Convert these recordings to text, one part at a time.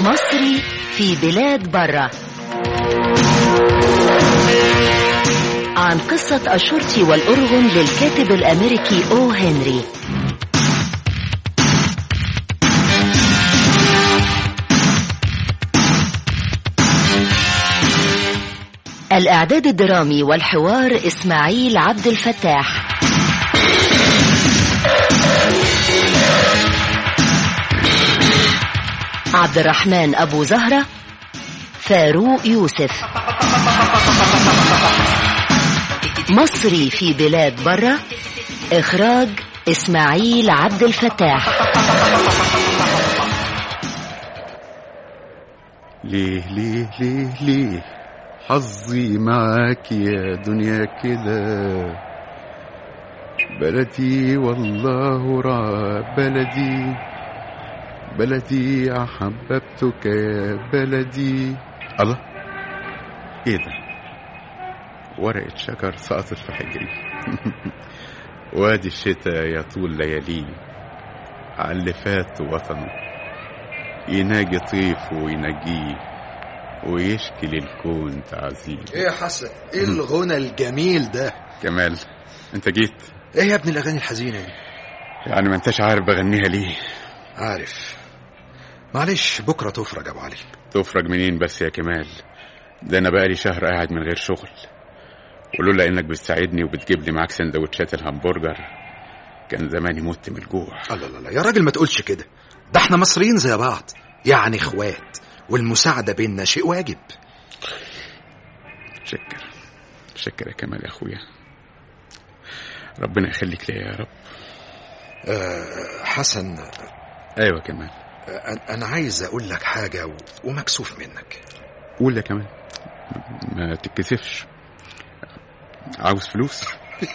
مصري في بلاد برة عن قصة الشرطي والأرغن للكاتب الأمريكي أو هنري الإعداد الدرامي والحوار إسماعيل عبد الفتاح عبد الرحمن أبو زهرة فاروق يوسف مصري في بلاد برة إخراج إسماعيل عبد الفتاح ليه ليه ليه ليه حظي معاك يا دنيا كده بلدي والله رعى بلدي بلدي أحببتك يا بلدي الله ايه ده ورقة شجر سقطت في حجري وادي الشتاء يطول لياليه على اللي فات وطنه يناجي طيفه وينجيه ويشكي للكون تعزيه ايه يا حسن ايه الغنى الجميل ده كمال انت جيت ايه يا ابن الاغاني الحزينه دي يعني ما انتش عارف بغنيها ليه عارف معلش بكره تفرج يا ابو علي تفرج منين بس يا كمال ده انا بقالي شهر قاعد من غير شغل ولولا انك بتساعدني وبتجيب لي معاك سندوتشات الهمبرجر كان زماني مت من الجوع الله لا لا يا راجل ما تقولش كده ده احنا مصريين زي بعض يعني اخوات والمساعده بيننا شيء واجب شكر شكر يا كمال يا اخويا ربنا يخليك ليا يا رب أه حسن ايوه كمال أه انا عايز اقول لك حاجه و... ومكسوف منك قول يا كمال ما تتكسفش عاوز فلوس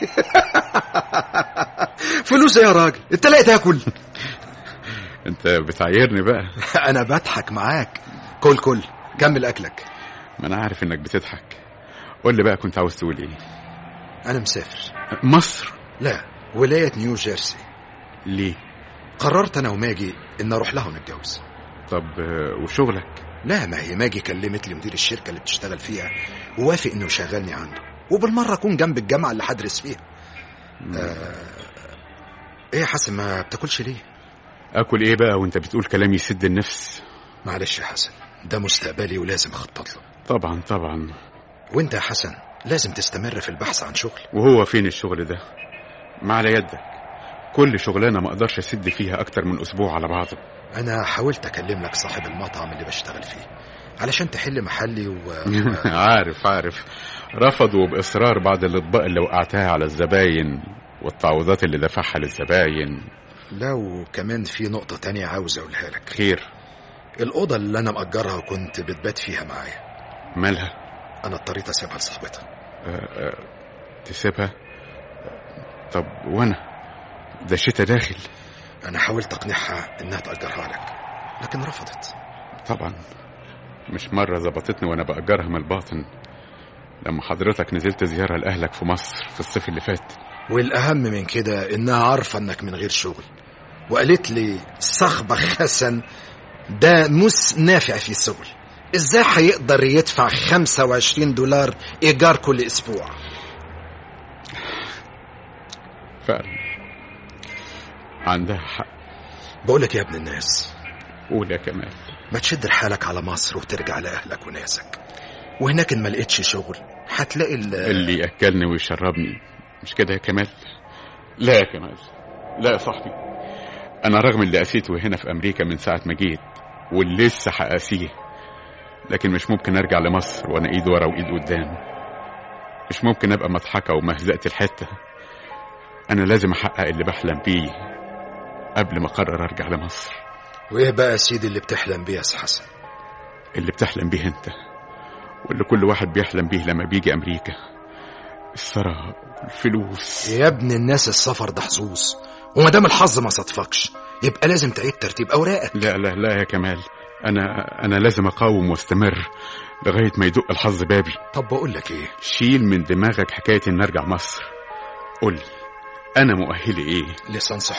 فلوس ايه يا راجل انت لاقي تاكل انت بتعايرني بقى انا بضحك معاك كل كل كمل اكلك ما انا عارف انك بتضحك قول لي بقى كنت عاوز تقول ايه انا مسافر مصر لا ولايه نيو جيرسي ليه قررت انا وماجي ان اروح لها ونتجوز طب آه، وشغلك لا ما هي ماجي كلمت لي مدير الشركه اللي بتشتغل فيها ووافق انه يشغلني عنده وبالمره اكون جنب الجامعه اللي هدرس فيها آه... ايه يا حسن ما بتاكلش ليه اكل ايه بقى وانت بتقول كلام يسد النفس معلش يا حسن ده مستقبلي ولازم اخطط له طبعا طبعا وانت يا حسن لازم تستمر في البحث عن شغل وهو فين الشغل ده ما على يدك كل شغلانه ما اقدرش اسد فيها اكتر من اسبوع على بعضه انا حاولت اكلم لك صاحب المطعم اللي بشتغل فيه علشان تحل محلي و... عارف عارف رفضوا باصرار بعض الاطباق اللي وقعتها على الزباين والتعويضات اللي دفعها للزباين لا وكمان في نقطة تانية عاوز أقولها لك خير الأوضة اللي أنا مأجرها وكنت بتبات فيها معايا مالها أنا اضطريت أسيبها لصاحبتها أه أه تسيبها طب وانا ده شتا داخل أنا حاولت أقنعها إنها تأجرها لك لكن رفضت طبعا مش مرة ظبطتني وأنا بأجرها من الباطن لما حضرتك نزلت زيارة لأهلك في مصر في الصيف اللي فات والأهم من كده إنها عارفة إنك من غير شغل وقالت لي صاحبك حسن ده مش نافع في الشغل ازاي هيقدر يدفع 25 دولار ايجار كل اسبوع فعلا عندها حق بقولك يا ابن الناس قول يا كمال ما تشد رحالك على مصر وترجع لأهلك وناسك وهناك إن ما لقيتش شغل هتلاقي ال- اللي يأكلني ويشربني مش كده يا كمال لا يا كمال لا يا صاحبي أنا رغم اللي قاسيته هنا في أمريكا من ساعة ما جيت واللي لسه هقاسيه لكن مش ممكن أرجع لمصر وأنا إيد ورا وإيد قدام مش ممكن أبقى مضحكة ومهزقة الحتة أنا لازم أحقق اللي بحلم بيه قبل ما أقرر أرجع لمصر وايه بقى يا سيدي اللي بتحلم بيه يا سي حسن اللي بتحلم بيه أنت واللي كل واحد بيحلم بيه لما بيجي أمريكا الثراء والفلوس يا ابن الناس السفر ده حظوظ وما دام الحظ ما صادفكش يبقى لازم تعيد ترتيب اوراقك لا لا لا يا كمال أنا أنا لازم أقاوم واستمر لغاية ما يدق الحظ بابي طب بقول لك ايه شيل من دماغك حكاية إن أرجع مصر قول لي أنا مؤهلي إيه لسان حقوق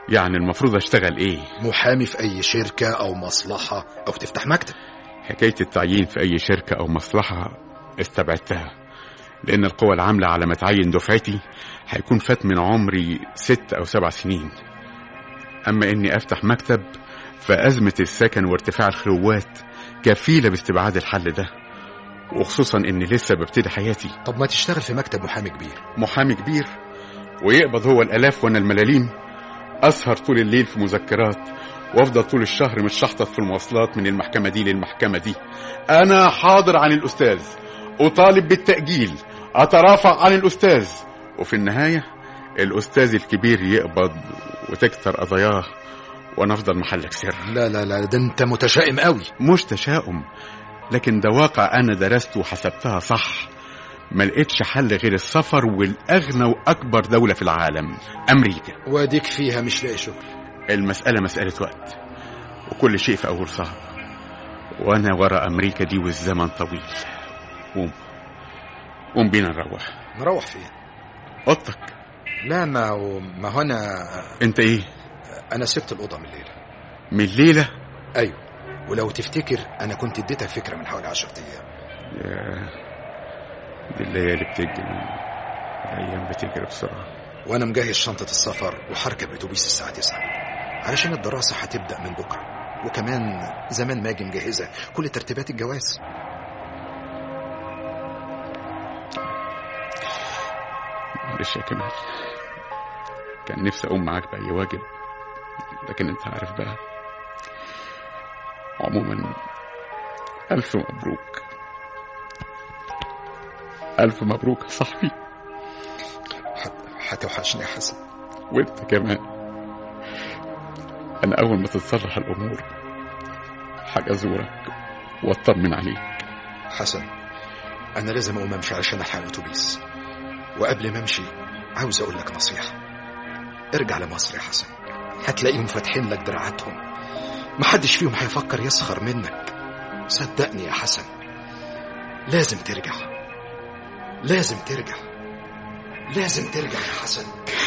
يعني المفروض اشتغل ايه محامي في أي شركة أو مصلحة أو تفتح مكتب حكاية التعيين في أي شركة أو مصلحة استبعدتها لأن القوى العاملة على ما تعين دفعتي هيكون فات من عمري ست أو سبع سنين أما إني أفتح مكتب فأزمة السكن وارتفاع الخلوات كفيلة باستبعاد الحل ده وخصوصا إني لسه ببتدي حياتي طب ما تشتغل في مكتب محامي كبير محامي كبير ويقبض هو الآلاف وأنا الملاليم أسهر طول الليل في مذكرات وافضل طول الشهر متشحطط في المواصلات من المحكمة دي للمحكمة دي أنا حاضر عن الأستاذ أطالب بالتأجيل أترافع عن الأستاذ وفي النهاية الأستاذ الكبير يقبض وتكتر قضاياه وأنا أفضل محلك سر لا لا لا ده أنت متشائم قوي مش تشاؤم لكن ده واقع أنا درسته وحسبتها صح ما لقيتش حل غير السفر والأغنى وأكبر دولة في العالم أمريكا واديك فيها مش لاقي شغل المسألة مسألة وقت وكل شيء في أول صعب وأنا ورا أمريكا دي والزمن طويل قوم قوم بينا نروح نروح فين أوضتك لا ما هو ما هو أنا أنت إيه أنا سبت الأوضة من الليلة من الليلة أيوه ولو تفتكر أنا كنت اديتك فكرة من حوالي عشرة أيام يا دي الليالي بتجري الأيام بتجري بسرعة وأنا مجهز شنطة السفر وهركب أتوبيس الساعة 9 علشان الدراسة هتبدأ من بكرة وكمان زمان ما أجي مجهزة كل ترتيبات الجواز معلش يا كمال كان نفسي أقوم معاك بأي واجب لكن أنت عارف بقى عموما ألف مبروك ألف مبروك يا صاحبي هت- هتوحشني يا حسن وأنت كمان أنا أول ما تتصلح الأمور حاجة أزورك وأطمن عليك حسن أنا لازم أقوم أمشي علشان ألحق الأتوبيس وقبل ما أمشي عاوز أقول لك نصيحة ارجع لمصر يا حسن هتلاقيهم فاتحين لك دراعاتهم محدش فيهم هيفكر يسخر منك صدقني يا حسن لازم ترجع لازم ترجع لازم ترجع يا حسن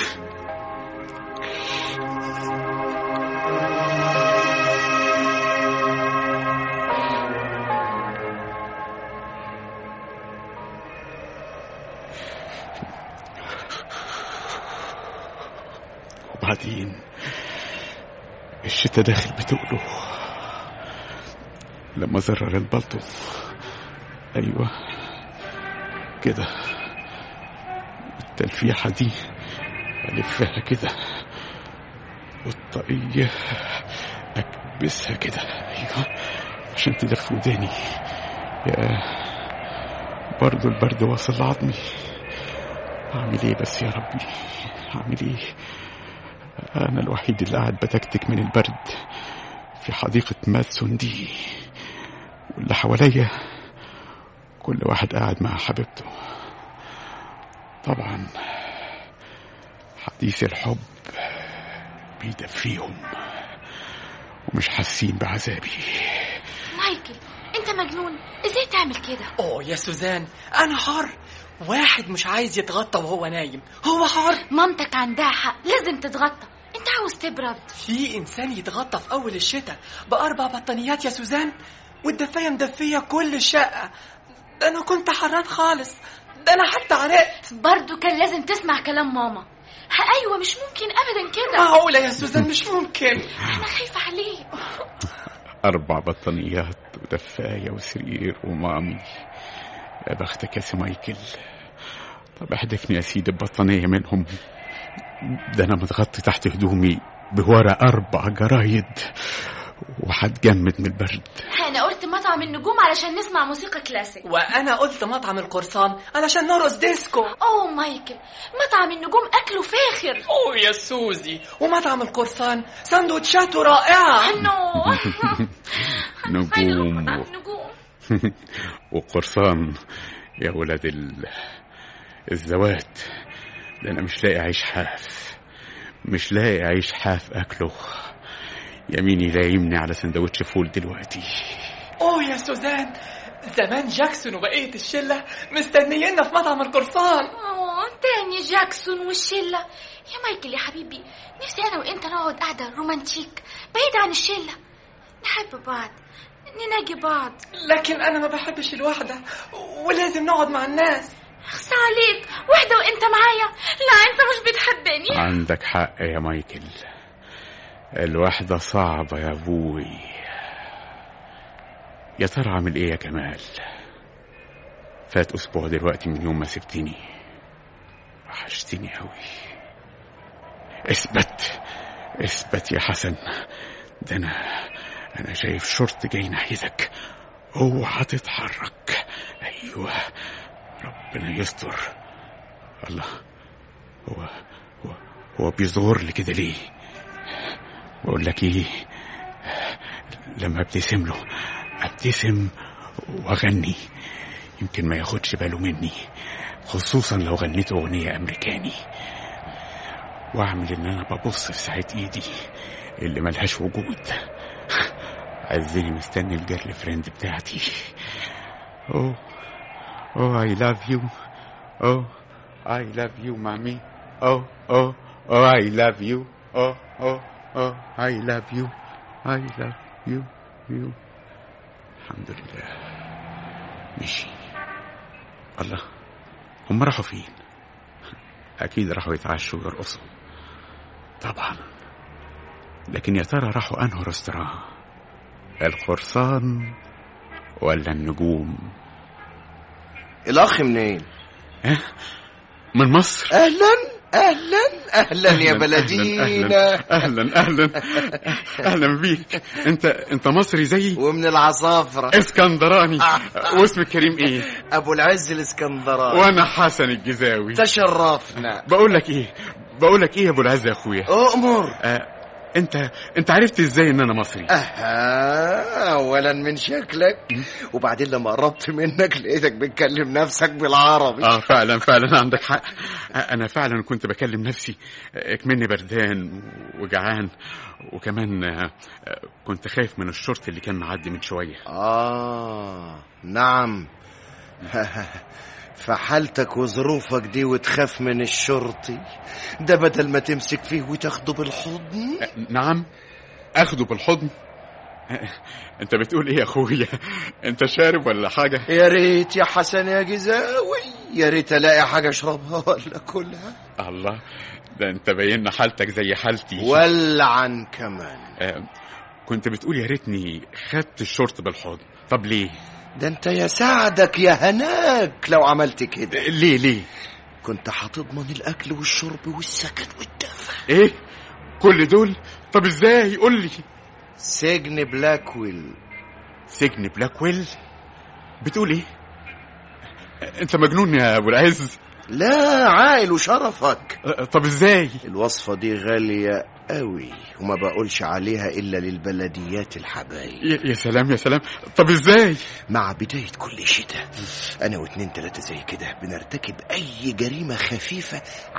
وبعدين الشتا داخل بتقله لما زرر البلطو ايوه كده التلفيحة دي ألفها كده والطاقية أكبسها كده أيوه عشان تدف وداني يا برضو البرد واصل لعظمي أعمل إيه بس يا ربي أعمل إيه أنا الوحيد اللي قاعد بتكتك من البرد في حديقة مادسون دي واللي حواليا كل واحد قاعد مع حبيبته طبعا حديث الحب بيدفيهم ومش حاسين بعذابي مايكل انت مجنون ازاي تعمل كده اوه يا سوزان انا حر واحد مش عايز يتغطى وهو نايم هو حر مامتك عندها حق لازم تتغطى انت عاوز تبرد في انسان يتغطى في اول الشتاء باربع بطانيات يا سوزان والدفايه مدفيه كل الشقه ده انا كنت حران خالص ده انا حتى عرقت برضو كان لازم تسمع كلام ماما ها ايوه مش ممكن ابدا كده معقوله يا سوزان مش ممكن انا خايفه عليه أربع بطانيات ودفاية وسرير ومامي يا بختك يا سي مايكل طب احدفني يا سيدي ببطانية منهم ده أنا متغطي تحت هدومي بورق أربع جرايد وهتجمد من البرد انا قلت مطعم النجوم علشان نسمع موسيقى كلاسيك وانا قلت مطعم القرصان علشان نرقص ديسكو اوه مايكل مطعم النجوم اكله فاخر اوه يا سوزي ومطعم القرصان سندوتشاته رائعه نو نجوم مطعم النجوم وقرصان يا ولاد ال... الزوات ده أنا مش لاقي عيش حاف مش لاقي عيش حاف أكله يميني لايمني على سندوتش فول دلوقتي اوه يا سوزان زمان جاكسون وبقية الشلة مستنيينا في مطعم القرصان اوه فونتين يا جاكسون والشلة يا مايكل يا حبيبي نفسي أنا وأنت نقعد قعدة رومانتيك بعيد عن الشلة نحب بعض نناجي بعض لكن انا ما بحبش الوحده ولازم نقعد مع الناس اخصى عليك وحدة وأنت معايا لا أنت مش بتحبني عندك حق يا مايكل الوحدة صعبة يا ابوي يا ترى اعمل ايه يا كمال فات اسبوع دلوقتي من يوم ما سبتني وحشتني اوي اثبت اثبت يا حسن ده انا انا شايف شرط جاي ناحيتك اوعى تتحرك ايوه ربنا يستر الله هو هو هو بيظهر لي كده ليه بقول لك ايه لما ابتسم له ابتسم واغني يمكن ما ياخدش باله مني خصوصا لو غنيت اغنيه امريكاني واعمل ان انا ببص في ساعه ايدي اللي ملهاش وجود عايزني مستني الجيرل فريند بتاعتي اوه اوه اي لاف يو اوه اي لاف يو مامي اوه اوه اوه اي لاف يو اوه اوه اوه اي لاف يو اي لاف يو يو الحمد لله مشي الله هم راحوا فين اكيد راحوا يتعشوا ويرقصوا طبعا لكن يا ترى راحوا انهوا رستوران القرصان ولا النجوم الاخ منين ها من مصر اهلا اهلا اهلا يا بلدينا اهلا اهلا اهلا اهلا بيك انت انت مصري زيي ومن العصافرة اسكندراني واسمك كريم ايه ابو العز الاسكندراني وانا حسن الجزاوي تشرفنا بقول لك ايه بقول لك ايه يا ابو العز يا اخويا اؤمر آه انت انت عرفت ازاي ان انا مصري اها اولا من شكلك وبعدين لما قربت منك لقيتك بتكلم نفسك بالعربي اه فعلا فعلا عندك حق آه، انا فعلا كنت بكلم نفسي آه، اكمني بردان وجعان وكمان آه، آه، كنت خايف من الشرط اللي كان معدي من شويه اه نعم فحالتك وظروفك دي وتخاف من الشرطي ده بدل ما تمسك فيه وتاخده بالحضن نعم اخده بالحضن انت بتقول ايه يا اخويا انت شارب ولا حاجه يا ريت يا حسن يا جزاوي يا ريت الاقي حاجه اشربها ولا كلها الله ده انت باين حالتك زي حالتي ولعن كمان آه، كنت بتقول يا ريتني خدت الشرط بالحضن طب ليه ده انت يا سعدك يا هناك لو عملت كده ليه ليه كنت هتضمن الاكل والشرب والسكن والدفع ايه كل دول طب ازاي قول لي سجن بلاكويل سجن بلاكويل بتقول ايه انت مجنون يا ابو العز لا عاقل وشرفك أه، طب ازاي الوصفة دي غالية قوي وما بقولش عليها إلا للبلديات الحبايب يا يا سلام يا سلام طب ازاي مع بداية كل شتاء أنا واتنين تلاتة زي كده بنرتكب أي جريمة خفيفة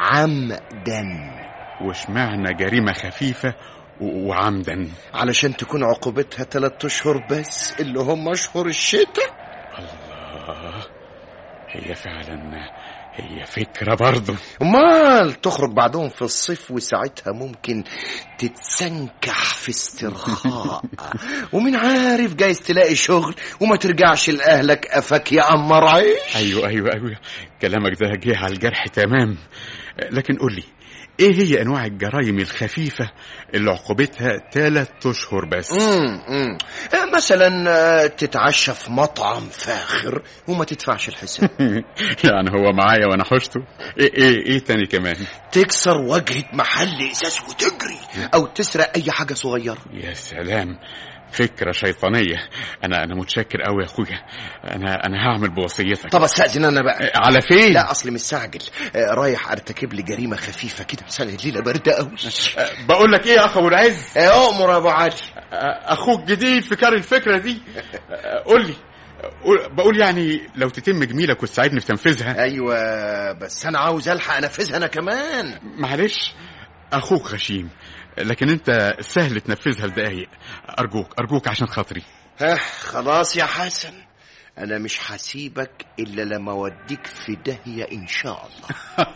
عمدا واشمعنى جريمه خفيفه و- وعمدا علشان تكون عقوبتها تلات أشهر بس اللي هم أشهر الشتاء الله هي فعلا هي فكره برضه امال تخرج بعدهم في الصيف وساعتها ممكن تتسنكح في استرخاء ومين عارف جايز تلاقي شغل وما ترجعش لاهلك قفاك يا قمر عيش ايوه ايوه ايوه كلامك ده جه على الجرح تمام لكن قول لي ايه هي انواع الجرائم الخفيفه اللي عقوبتها ثلاث اشهر بس مم، مم. آه، مثلا آه، تتعشى في مطعم فاخر وما تدفعش الحساب يعني هو معايا وانا حشته ايه ايه ايه تاني كمان تكسر واجهة محل ازاز وتجري او تسرق اي حاجة صغيرة يا سلام فكرة شيطانية أنا أنا متشكر أوي يا أخويا أنا أنا هعمل بوصيتك طب استأذن انا بقى على فين؟ لا اصلي مستعجل آه، رايح ارتكب لي جريمة خفيفة كده مثلا الليلة باردة قوي بقول لك إيه يا أخ أبو العز اؤمر يا ابو علي أخوك جديد في كار الفكرة دي قول لي قول- بقول يعني لو تتم جميلك وتساعدني في تنفيذها ايوه بس انا عاوز الحق انفذها انا كمان معلش أخوك غشيم لكن أنت سهل تنفذها لدقايق أرجوك أرجوك عشان خاطري ها خلاص يا حسن انا مش هسيبك الا لما اوديك في داهيه ان شاء الله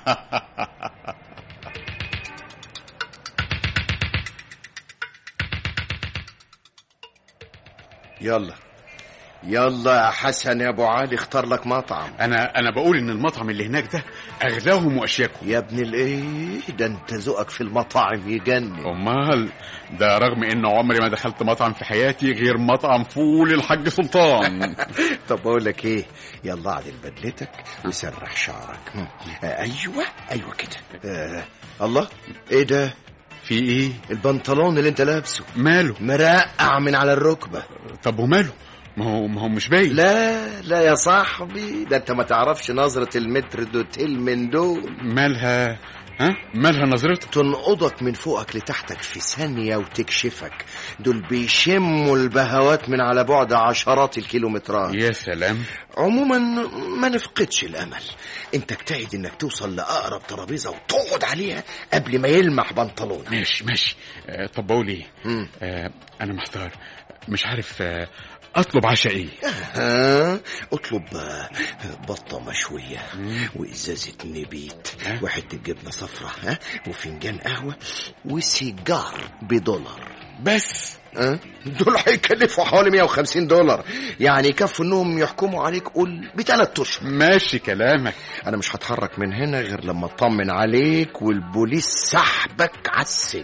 يلا يلا يا حسن يا ابو علي اختار لك مطعم انا انا بقول ان المطعم اللي هناك ده اغلاهم واشيكهم يا ابن الايه ده انت ذوقك في المطاعم يجنن امال ده رغم ان عمري ما دخلت مطعم في حياتي غير مطعم فول الحاج سلطان طب بقول لك ايه يلا عدل بدلتك وسرح شعرك هم. آه ايوه ايوه كده آه الله ايه ده في ايه البنطلون اللي انت لابسه ماله مرقع من على الركبه طب وماله ما هو ما هو مش باين لا لا يا صاحبي ده انت ما تعرفش نظرة المتر دوتيل من دول مالها ها مالها نظرته تنقضك من فوقك لتحتك في ثانية وتكشفك دول بيشموا البهوات من على بعد عشرات الكيلومترات يا سلام عموما ما نفقدش الامل انت اجتهد انك توصل لاقرب ترابيزه وتقعد عليها قبل ما يلمح بنطلونك ماشي ماشي آه طب بقول ايه مم. آه انا محتار مش عارف آه اطلب عشاء ايه ها اطلب آه، بطه مشويه وازازه نبيت ها؟ وحته جبنه صفرا ها وفنجان قهوه وسيجار بدولار بس ها دول هيكلفوا حوالي 150 دولار يعني يكفوا انهم يحكموا عليك قول بثلاث اشهر ماشي كلامك انا مش هتحرك من هنا غير لما اطمن عليك والبوليس سحبك على السجن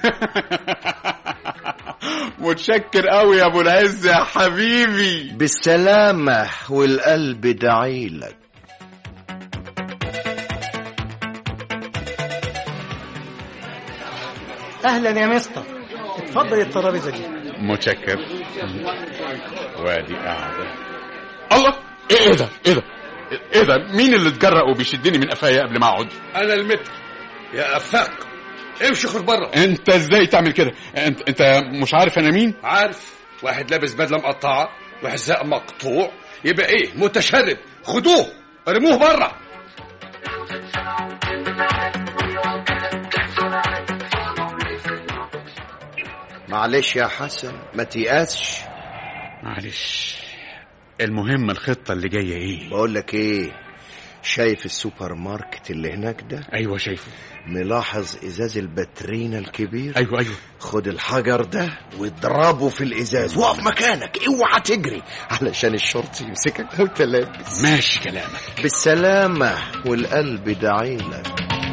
متشكر قوي يا ابو العز يا حبيبي بالسلامة والقلب دعيلك اهلا يا مستر اتفضل الترابيزه دي متشكر وادي قاعدة الله ايه إيه ده ايه ده ايه ده مين اللي اتجرأ وبيشدني من قفايا قبل ما اقعد انا المتر يا افاق امشي خد بره انت ازاي تعمل كده انت انت مش عارف انا مين عارف واحد لابس بدله مقطعه وحذاء مقطوع يبقى ايه متشرب خدوه ارموه بره معلش يا حسن ما تيأسش معلش المهم الخطة اللي جاية ايه بقول لك ايه شايف السوبر ماركت اللي هناك ده ايوه شايفه ملاحظ ازاز الباترينا الكبير ايوه ايوه خد الحجر ده واضربه في الازاز وقف مكانك اوعى تجري علشان الشرطي يمسكك وانت لابس ماشي كلامك بالسلامة والقلب دعيلك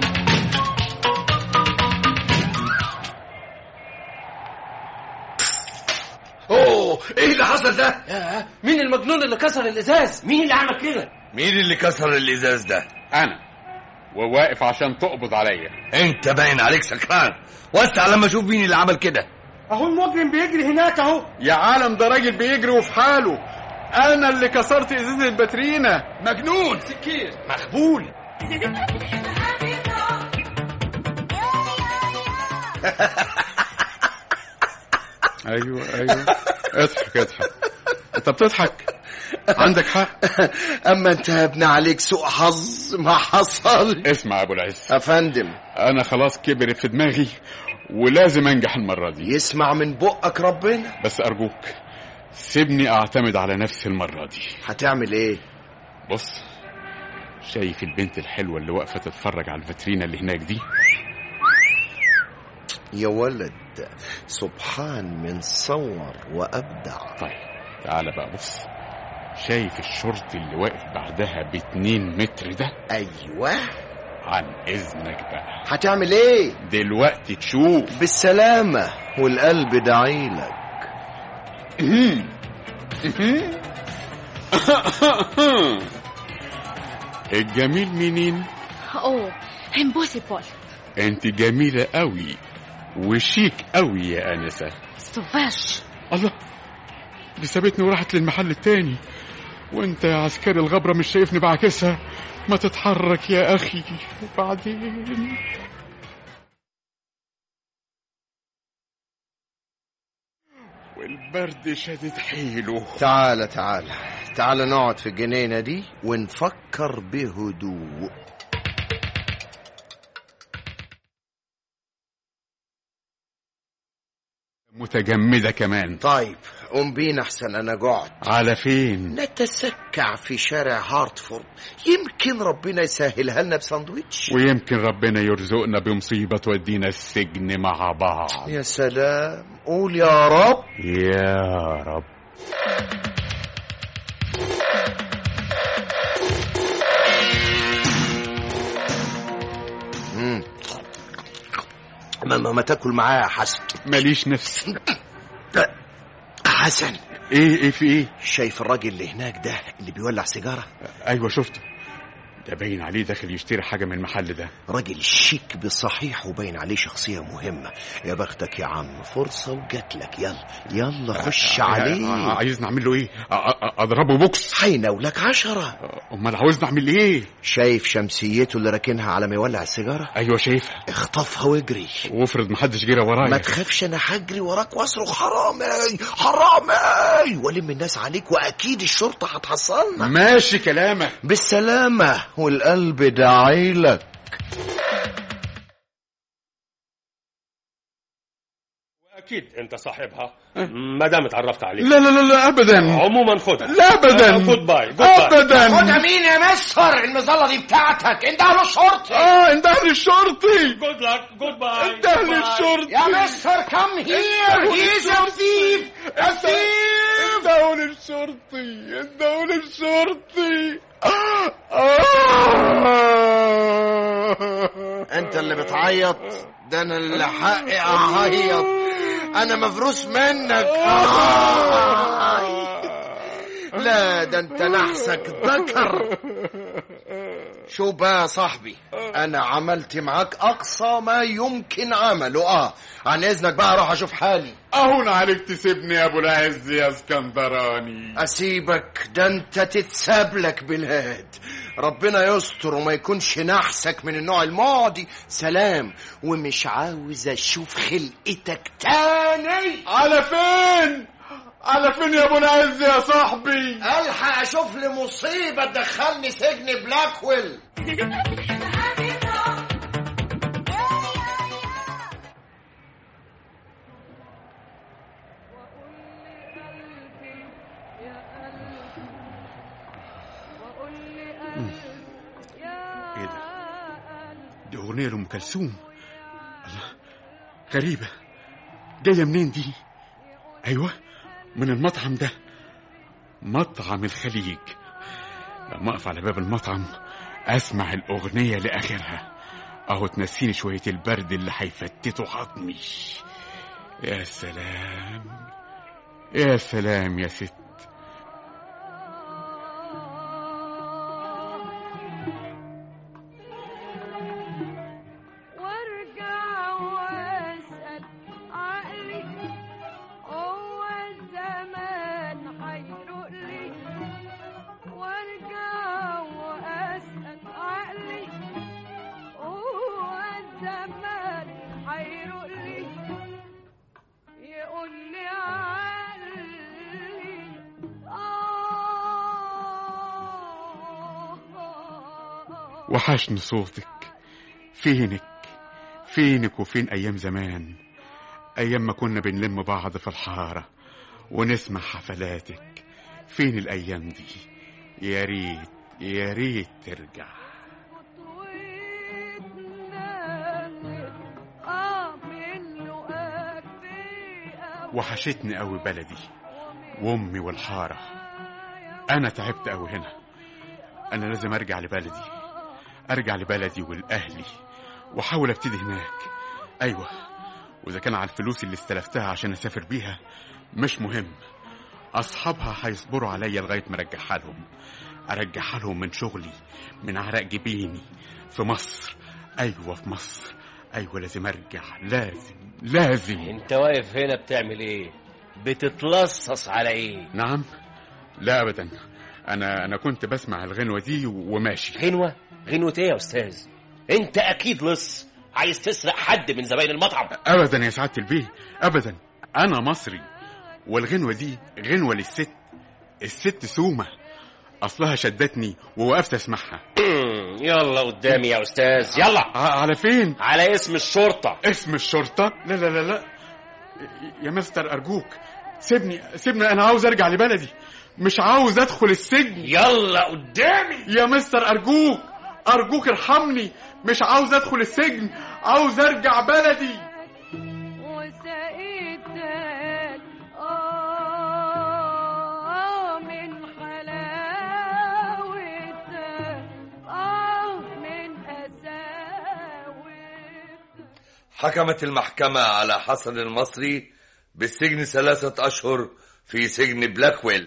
اوه ايه اللي حصل ده مين المجنون اللي كسر الازاز مين اللي عمل كده مين اللي كسر الازاز ده انا وواقف عشان تقبض عليا انت باين عليك سكران وسع لما اشوف مين اللي عمل كده اهو المجرم بيجري هناك اهو يا عالم ده راجل بيجري وفي حاله انا اللي كسرت ازازه الباترينا مجنون سكير مخبول ايوه ايوه اضحك اضحك انت بتضحك عندك حق اما انت يا ابن عليك سوء حظ ما حصل اسمع يا ابو العز افندم انا خلاص كبرت في دماغي ولازم انجح المره دي يسمع من بقك ربنا بس ارجوك سيبني اعتمد على نفسي المره دي هتعمل ايه بص شايف البنت الحلوه اللي واقفه تتفرج على الفاترينا اللي هناك دي يا ولد سبحان من صور وابدع طيب تعالى بقى بص شايف الشرطي اللي واقف بعدها باتنين متر ده ايوه عن اذنك بقى هتعمل ايه دلوقتي تشوف بالسلامة والقلب دعيلك الجميل منين اوه امبوسيبل انت جميلة قوي وشيك قوي يا انسة سوفاش الله دي سابتني وراحت للمحل التاني وانت يا عسكري الغبرة مش شايفني بعكسها ما تتحرك يا اخي وبعدين والبرد شدد حيله تعالى تعالى تعالى نقعد في الجنينة دي ونفكر بهدوء متجمدة كمان طيب قوم بينا احسن انا جعت على فين نتسكع في شارع هارتفورد يمكن ربنا يسهلها لنا بساندويتش ويمكن ربنا يرزقنا بمصيبة تودينا السجن مع بعض يا سلام قول يا رب يا رب مم. ما, ما, ما تاكل معايا يا حسن ماليش نفس حسن ايه ايه في ايه شايف الراجل اللي هناك ده اللي بيولع سيجاره ايوه شفته ده باين عليه داخل يشتري حاجة من المحل ده راجل شيك بصحيح وباين عليه شخصية مهمة يا بختك يا عم فرصة وجات لك يلا يلا خش آه، عليه عايز نعمل له ايه أ- أ- اضربه بوكس هيناولك عشرة آه، امال عاوز نعمل ايه شايف شمسيته اللي راكنها على ما يولع السيجارة ايوه شايفها اخطفها واجري وافرض محدش جرى ورايا ما تخافش انا هجري وراك واصرخ حرامي حرامي والم الناس عليك واكيد الشرطة هتحصلنا ماشي كلامك بالسلامة والقلب داعيلك اكيد انت صاحبها ما دام اتعرفت عليك لا لا لا لا ابدا عموما خدها لا ابدا جود باي جود باي ابدا مين يا مستر المظلة دي بتاعتك انت له شرطي اه انده الشرطي جود لك جود باي انده الشرطي يا مستر كم هير هيز ا ثيف ا ثيف انده للشرطي انده للشرطي انت اللي بتعيط ده انا اللي حقي اعيط انا مفروس منك لا ده انت نحسك ذكر شو بقى يا صاحبي انا عملت معاك اقصى ما يمكن عمله اه عن اذنك بقى اروح اشوف حالي اهون عليك تسيبني يا ابو العز يا اسكندراني اسيبك ده انت تتساب لك بالهاد ربنا يستر وما يكونش نحسك من النوع الماضي سلام ومش عاوز اشوف خلقتك تاني على فين على فين يا ابو العز يا صاحبي الحق اشوف لي مصيبه تدخلني سجن بلاكويل ايه ده دي اغنيه لام كلثوم الله غريبه جايه منين دي ايوه من المطعم ده مطعم الخليج لما اقف على باب المطعم اسمع الاغنيه لاخرها اهو تنسيني شويه البرد اللي هيفتتوا عظمي يا سلام يا سلام يا ست وارجع واسأل عقلي هو الزمان هيروق لي وارجع واسأل عقلي هو الزمان هيروق لي يقول لي عقلي آه وحشني صوتك فينك فينك وفين أيام زمان أيام ما كنا بنلم بعض في الحارة ونسمع حفلاتك فين الأيام دي يا ريت يا ريت ترجع وحشتني قوي بلدي وامي والحاره انا تعبت قوي هنا انا لازم ارجع لبلدي ارجع لبلدي والاهلي واحاول ابتدي هناك ايوه واذا كان على الفلوس اللي استلفتها عشان اسافر بيها مش مهم اصحابها هيصبروا عليا لغايه ما ارجعها لهم ارجعها لهم من شغلي من عرق جبيني في مصر ايوه في مصر ايوه لازم ارجع لازم لازم انت واقف هنا بتعمل ايه بتتلصص على ايه نعم لا ابدا انا انا كنت بسمع الغنوه دي وماشي غنوه غنوه ايه يا استاذ انت اكيد لص عايز تسرق حد من زباين المطعم ابدا يا سعاده البيه ابدا انا مصري والغنوه دي غنوه للست الست سومه اصلها شدتني ووقفت اسمعها يلا قدامي يا استاذ يلا ع- على فين على اسم الشرطه اسم الشرطه لا لا لا لا يا مستر ارجوك سيبني سيبني انا عاوز ارجع لبلدي مش عاوز ادخل السجن يلا قدامي يا مستر ارجوك ارجوك ارحمني مش عاوز ادخل السجن عاوز ارجع بلدي وسقيت آه من حلاوتها آه من قساوتها حكمت المحكمة على حسن المصري بالسجن ثلاثة أشهر في سجن بلاكويل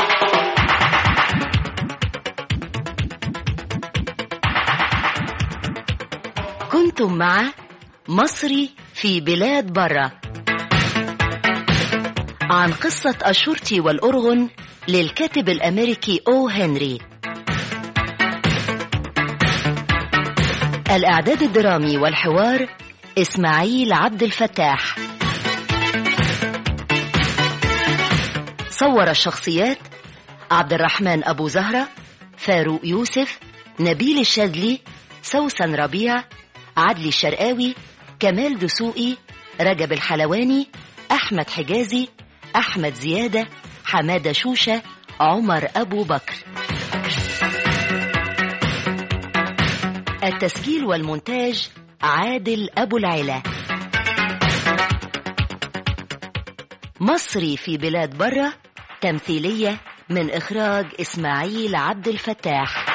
كنتم مع مصري في بلاد برة عن قصة أشورتي والأرغن للكاتب الأمريكي أو هنري الإعداد الدرامي والحوار إسماعيل عبد الفتاح صور الشخصيات عبد الرحمن أبو زهرة فاروق يوسف نبيل الشاذلي سوسن ربيع عدلي الشرقاوي كمال دسوقي رجب الحلواني أحمد حجازي أحمد زيادة حمادة شوشة عمر أبو بكر التسجيل والمونتاج عادل أبو العلا مصري في بلاد برة تمثيلية من إخراج إسماعيل عبد الفتاح